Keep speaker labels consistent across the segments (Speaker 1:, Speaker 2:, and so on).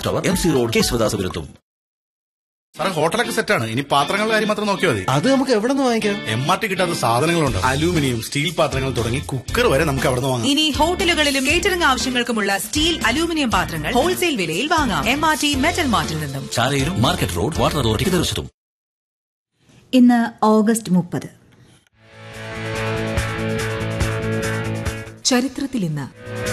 Speaker 1: clock tower M C road കേശവദാസപുരത്തും
Speaker 2: സാറേ ഹോട്ടലൊക്കെ സെറ്റാണ് ഇനി പാത്രങ്ങളുടെ കാര്യം മാത്രം നോക്കിയാൽ മതി
Speaker 3: അത് നമുക്ക് എവിടെ നിന്ന് വാങ്ങിക്കാം
Speaker 2: എം ആർ ടി കിട്ടാത്ത സാധനങ്ങളുണ്ട് അലൂമിനിയം സ്റ്റീൽ പാത്രങ്ങൾ തുടങ്ങി കുക്കർ വരെ നമുക്ക് അവിടെ നിന്ന് വാങ്ങാം
Speaker 4: ഇനി ഹോട്ടലുകളിലും കേറ്ററിംഗ് ആവശ്യങ്ങൾക്കുമുള്ള സ്റ്റീൽ അലൂമിനിയം പാത്രങ്ങൾ ഹോൾസെയിൽ വിലയിൽ വാങ്ങാം എം ആർ ടി മെറ്റൽ മാർട്ടിൽ നിന്നും
Speaker 1: ചാലയിലും മാർക്കറ്റ് റോഡ് വാട്ടർ അതോറിറ്റിക്ക് തീർച്ചയായിട്ടും
Speaker 5: ഇന്ന് ഓഗസ്റ്റ് മുപ്പത്
Speaker 4: ചരിത്രത്തിൽ ഇന്ന്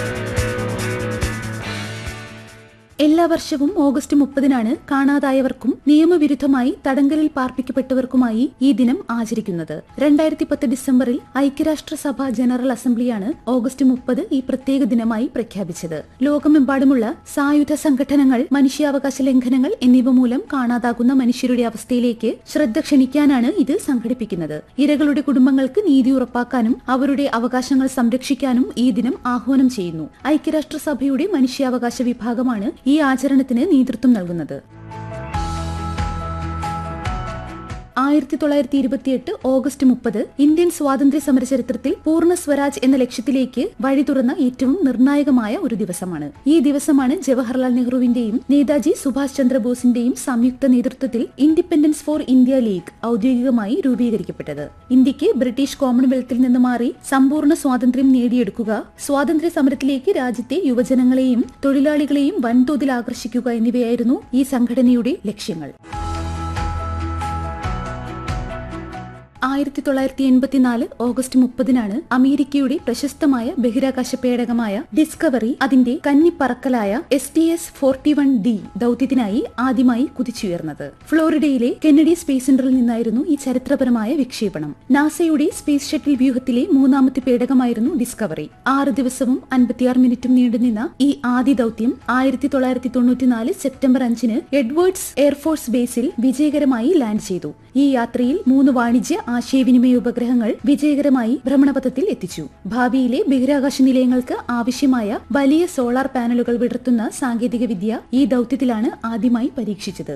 Speaker 6: എല്ലാ വർഷവും ഓഗസ്റ്റ് മുപ്പതിനാണ് കാണാതായവർക്കും നിയമവിരുദ്ധമായി തടങ്കലിൽ പാർപ്പിക്കപ്പെട്ടവർക്കുമായി ഈ ദിനം ആചരിക്കുന്നത് രണ്ടായിരത്തി പത്ത് ഡിസംബറിൽ ഐക്യരാഷ്ട്രസഭ ജനറൽ അസംബ്ലിയാണ് ഓഗസ്റ്റ് മുപ്പത് ഈ പ്രത്യേക ദിനമായി പ്രഖ്യാപിച്ചത് ലോകമെമ്പാടുമുള്ള സായുധ സംഘടനകൾ മനുഷ്യാവകാശ ലംഘനങ്ങൾ എന്നിവ മൂലം കാണാതാകുന്ന മനുഷ്യരുടെ അവസ്ഥയിലേക്ക് ശ്രദ്ധ ക്ഷണിക്കാനാണ് ഇത് സംഘടിപ്പിക്കുന്നത് ഇരകളുടെ കുടുംബങ്ങൾക്ക് നീതി ഉറപ്പാക്കാനും അവരുടെ അവകാശങ്ങൾ സംരക്ഷിക്കാനും ഈ ദിനം ആഹ്വാനം ചെയ്യുന്നു ഐക്യരാഷ്ട്രസഭയുടെ മനുഷ്യാവകാശ വിഭാഗമാണ് ഈ ആചരണത്തിന് നേതൃത്വം നൽകുന്നത് ആയിരത്തി തൊള്ളായിരത്തി ഇരുപത്തിയെട്ട് ഓഗസ്റ്റ് മുപ്പത് ഇന്ത്യൻ സ്വാതന്ത്ര്യ സമര ചരിത്രത്തിൽ പൂർണ്ണ സ്വരാജ് എന്ന ലക്ഷ്യത്തിലേക്ക് വഴി തുറന്ന ഏറ്റവും നിർണായകമായ ഒരു ദിവസമാണ് ഈ ദിവസമാണ് ജവഹർലാൽ നെഹ്റുവിന്റെയും നേതാജി സുഭാഷ് ചന്ദ്രബോസിന്റെയും സംയുക്ത നേതൃത്വത്തിൽ ഇൻഡിപെൻഡൻസ് ഫോർ ഇന്ത്യ ലീഗ് ഔദ്യോഗികമായി രൂപീകരിക്കപ്പെട്ടത് ഇന്ത്യക്ക് ബ്രിട്ടീഷ് കോമൺവെൽത്തിൽ നിന്ന് മാറി സമ്പൂർണ്ണ സ്വാതന്ത്ര്യം നേടിയെടുക്കുക സ്വാതന്ത്ര്യ സമരത്തിലേക്ക് രാജ്യത്തെ യുവജനങ്ങളെയും തൊഴിലാളികളെയും വൻതോതിൽ ആകർഷിക്കുക എന്നിവയായിരുന്നു ഈ സംഘടനയുടെ ലക്ഷ്യങ്ങൾ ആയിരത്തി തൊള്ളായിരത്തി എൺപത്തിനാല് ഓഗസ്റ്റ് മുപ്പതിനാണ് അമേരിക്കയുടെ പ്രശസ്തമായ ബഹിരാകാശ പേടകമായ ഡിസ്കവറി അതിന്റെ കന്നിപ്പറക്കലായ S T S forty one D ദൌത്യത്തിനായി ആദ്യമായി കുതിച്ചുയർന്നത് ഫ്ലോറിഡയിലെ കെന്നഡി സ്പേസ് സെന്ററിൽ നിന്നായിരുന്നു ഈ ചരിത്രപരമായ വിക്ഷേപണം നാസയുടെ സ്പേസ് ഷട്ടിൽ വ്യൂഹത്തിലെ മൂന്നാമത്തെ പേടകമായിരുന്നു ഡിസ്കവറി ആറ് ദിവസവും അൻപത്തിയാറ് മിനിറ്റും നീണ്ടുനിന്ന ഈ ആദ്യ ദൌത്യം ആയിരത്തി തൊള്ളായിരത്തി തൊണ്ണൂറ്റിനാല് സെപ്റ്റംബർ അഞ്ചിന് എഡ്വേർഡ്സ് എയർഫോഴ്സ് ബേസിൽ വിജയകരമായി ലാൻഡ് ചെയ്തു ഈ യാത്രയിൽ മൂന്ന് വാണിജ്യ ആശയവിനിമയ ഉപഗ്രഹങ്ങൾ വിജയകരമായി ഭ്രമണപഥത്തിൽ എത്തിച്ചു ഭാവിയിലെ ബഹിരാകാശ നിലയങ്ങൾക്ക് ആവശ്യമായ വലിയ സോളാർ പാനലുകൾ വിടർത്തുന്ന സാങ്കേതികവിദ്യ ഈ ദൌത്യത്തിലാണ് ആദ്യമായി പരീക്ഷിച്ചത്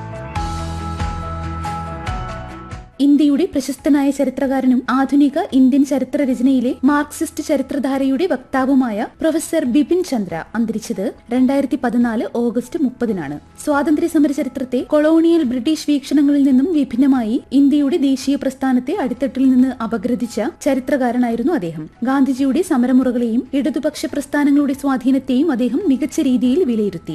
Speaker 6: ഇന്ത്യയുടെ പ്രശസ്തനായ ചരിത്രകാരനും ആധുനിക ഇന്ത്യൻ ചരിത്ര രചനയിലെ മാർക്സിസ്റ്റ് ചരിത്രധാരയുടെ വക്താവുമായ പ്രൊഫസർ ബിപിൻ ചന്ദ്ര അന്തരിച്ചത് രണ്ടായിരത്തി പതിനാല് ഓഗസ്റ്റ് മുപ്പതിനാണ് സ്വാതന്ത്ര്യ സമര ചരിത്രത്തെ കൊളോണിയൽ ബ്രിട്ടീഷ് വീക്ഷണങ്ങളിൽ നിന്നും വിഭിന്നമായി ഇന്ത്യയുടെ ദേശീയ പ്രസ്ഥാനത്തെ അടിത്തട്ടിൽ നിന്ന് അപഗ്രഥിച്ച ചരിത്രകാരനായിരുന്നു അദ്ദേഹം ഗാന്ധിജിയുടെ സമരമുറകളെയും ഇടതുപക്ഷ പ്രസ്ഥാനങ്ങളുടെ സ്വാധീനത്തെയും അദ്ദേഹം മികച്ച രീതിയിൽ വിലയിരുത്തി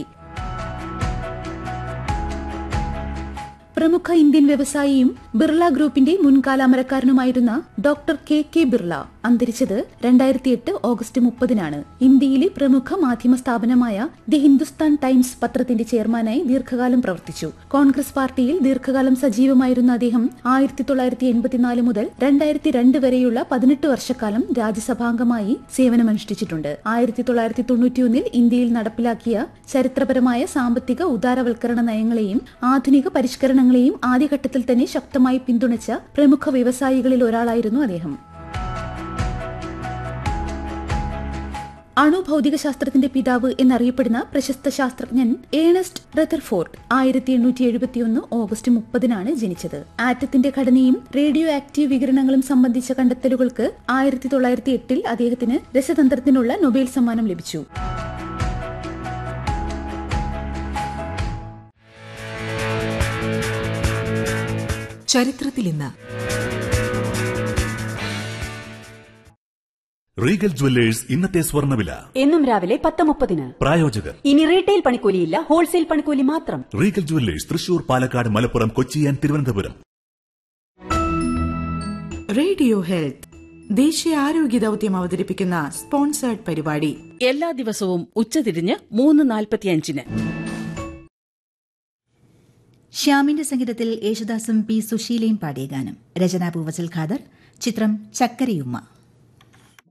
Speaker 6: പ്രമുഖ ഇന്ത്യൻ വ്യവസായിയും ബിർള ഗ്രൂപ്പിന്റെ മുൻകാല അമരക്കാരനുമായിരുന്ന ഡോക്ടർ കെ കെ ബിർള അന്തരിച്ചത് രണ്ടായിരത്തി എട്ട് ഓഗസ്റ്റ് മുപ്പതിനാണ് ഇന്ത്യയിലെ പ്രമുഖ മാധ്യമ സ്ഥാപനമായ ദി ഹിന്ദുസ്ഥാൻ ടൈംസ് പത്രത്തിന്റെ ചെയർമാനായി ദീർഘകാലം പ്രവർത്തിച്ചു കോൺഗ്രസ് പാർട്ടിയിൽ ദീർഘകാലം സജീവമായിരുന്ന അദ്ദേഹം ആയിരത്തി തൊള്ളായിരത്തി എൺപത്തിനാല് മുതൽ രണ്ടായിരത്തി രണ്ട് വരെയുള്ള പതിനെട്ട് വർഷക്കാലം രാജ്യസഭാംഗമായി സേവനമനുഷ്ഠിച്ചിട്ടുണ്ട് ആയിരത്തി തൊള്ളായിരത്തി തൊണ്ണൂറ്റിയൊന്നിൽ ഇന്ത്യയിൽ നടപ്പിലാക്കിയ ചരിത്രപരമായ സാമ്പത്തിക ഉദാരവൽക്കരണ നയങ്ങളെയും ആധുനിക പരിഷ്കരണങ്ങളെയും ആദ്യഘട്ടത്തിൽ തന്നെ ശക്തമായി പിന്തുണച്ച പ്രമുഖ വ്യവസായികളിൽ ഒരാളായിരുന്നു അദ്ദേഹം അണുഭൗതിക ശാസ്ത്രത്തിന്റെ പിതാവ് എന്നറിയപ്പെടുന്ന പ്രശസ്ത ശാസ്ത്രജ്ഞൻ ഏണസ്റ്റ് റെതർഫോർഡ് ആയിരത്തി എണ്ണൂറ്റി എഴുപത്തിയൊന്ന് ഓഗസ്റ്റ് മുപ്പതിനാണ് ജനിച്ചത് ആറ്റത്തിന്റെ ഘടനയും റേഡിയോ ആക്റ്റീവ് വികിരണങ്ങളും സംബന്ധിച്ച കണ്ടെത്തലുകൾക്ക് ആയിരത്തി തൊള്ളായിരത്തി എട്ടിൽ അദ്ദേഹത്തിന് രസതന്ത്രത്തിനുള്ള നൊബേൽ സമ്മാനം ലഭിച്ചു
Speaker 4: ചരിത്രത്തിൽ ഇന്ന്
Speaker 7: റീഗൽ ജുവല്ലേഴ്സ് ഇന്നത്തെ സ്വർണ്ണവില
Speaker 8: എന്നും രാവിലെ പത്ത് മുപ്പതിന്
Speaker 7: പ്രായോജകർ
Speaker 8: ഇനി റീറ്റെയിൽ പണിക്കൂലിയില്ല ഹോൾസെയിൽ പണിക്കൂലി മാത്രം
Speaker 7: Regal jewellers Thrissur Palakkad Malappuram Kochi and Thiruvananthapuram
Speaker 9: radio health ദേശീയ ആരോഗ്യ ദൌത്യം അവതരിപ്പിക്കുന്ന സ്പോൺസേർഡ് പരിപാടി
Speaker 10: എല്ലാ ദിവസവും ഉച്ചതിരിഞ്ഞ് മൂന്ന് നാൽപ്പത്തിയഞ്ചിന്
Speaker 5: ശ്യാമിന്റെ സംഗീതത്തിൽ യേശുദാസും പി സുശീലയും പാടിയ ഗാനം രചന പൂവച്ചൽ ഖാദർ ചിത്രം ചക്കരയുമ്മ